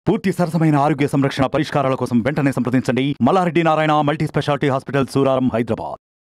పూర్తి సరసమైన ఆరోగ్య సంరక్షణ పరిష్కారాల కోసం వెంటనే సంప్రదించండి Mallareddy Narayana multi speciality hospital Suraram Hyderabad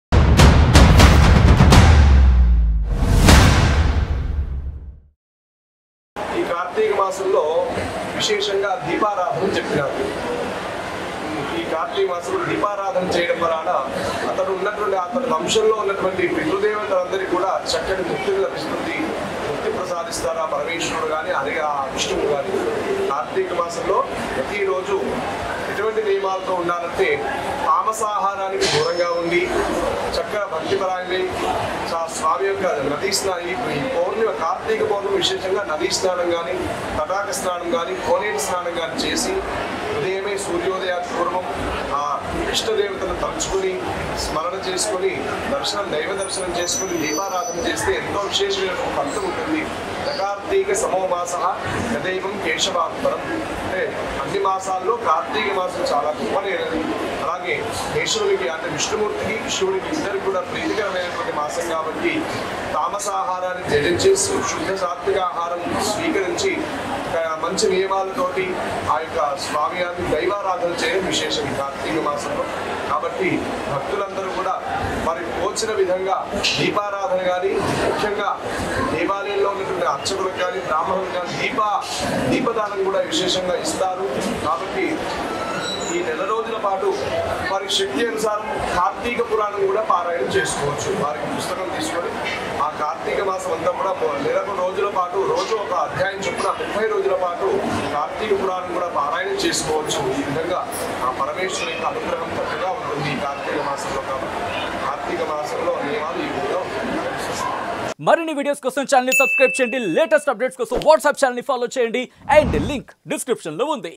ఈ కార్తీక మాసంలో విశేషంగా దీపారాధన చెప్పినారు ఈ కార్తీక మాసంలో దీపారాధన చేయడం వలన అతడు ఉన్నటువంటి అతని వంశంలో ఉన్నటువంటి పితృదేవతలందరికీ కూడా చక్కటి ముక్తి లభిస్తుంది ముక్తి ప్రసాదిస్తారా పరమేశ్వరుడు కానీ అదే ఆ విష్ణువు కానీ కార్తీక మాసంలో ప్రతిరోజు ఎటువంటి నియమాలతో ఉండాలంటే తామసాహారానికి దూరంగా ఉండి చక్కగా భక్తిపరాయణి సా- స్వామి యొక్క నదీ స్నానం ఈ ఈ పౌర్ణిమ కార్తీక పౌర్ణమి విశేషంగా నదీ స్నానం కానీ తటాక స్నానం కానీ కోనేటి స్నానం కానీ చేసి ఉదయమే సూర్యోదయానికి పూర్వం ఆ ఇష్టదేవతను తలుచుకుని స్మరణ చేసుకుని దర్శనం దైవ దర్శనం చేసుకుని దీపారాధన చేస్తే ఎంతో విశేషమైన ఫలితం ఉంటుంది కార్తీక సమో మాస యదైవం కేశవాత్పరం అంటే అన్ని మాసాల్లో కార్తీక మాసం చాలా గొప్పనైనది అలాగే కేశవునికి అంటే విష్ణుమూర్తికి శివుడికి ఇద్దరికి కూడా ప్రీతికరమైనటువంటి మాసం కాబట్టి తామసాహారాన్ని త్యజించి శుద్ధ సాత్విక ఆహారం స్వీకరించి ఆ, మంచి నియమాలతోటి ఆ యొక్క స్వామి గారిని దైవారాధన చేయడం విశేషం ఈ కార్తీక మాసంలో కాబట్టి భక్తులందరూ కూడా మరి పోచిన విధంగా దీపారాధన కానీ ముఖ్యంగా దేవాలయంలో ఉన్నటువంటి అర్చకులకు కానీ బ్రాహ్మణులకు కానీ దీప దీపదానం కూడా విశేషంగా ఇస్తారు కాబట్టి ఈ నెల రోజుల పాటు వారి శక్తి అనుసారం కార్తీక పురాణం కూడా పారాయణం చేసుకోవచ్చు వారికి పుస్తకం తీసుకొని ఆ కార్తీక మాసం అంతా కూడా మొ- నెలకు రోజుల పాటు రోజు ఒక అధ్యాయం చొప్పున ముప్పై రోజుల పాటు కార్తీక పురాణం కూడా పారాయణం చేసుకోవచ్చు ఈ విధంగా ఆ పరమేశ్వరు యొక్క అనుగ్రహం చక్కగా ఉంటుంది ఈ కార్తీక మాసంలో కాబట్టి కార్తీక మాసంలో నియమాలు ఈ విధంగా ఉంటాయి మరిన్ని వీడియోస్ కోసం ఛానల్ సబ్స్క్రైబ్ చేయండి లేటెస్ట్ అప్డేట్స్ కోసం వాట్సాప్ ఛానల్ ఫాలో చేయండి అండ్ లింక్ డిస్క్రిప్షన్ లో ఉంది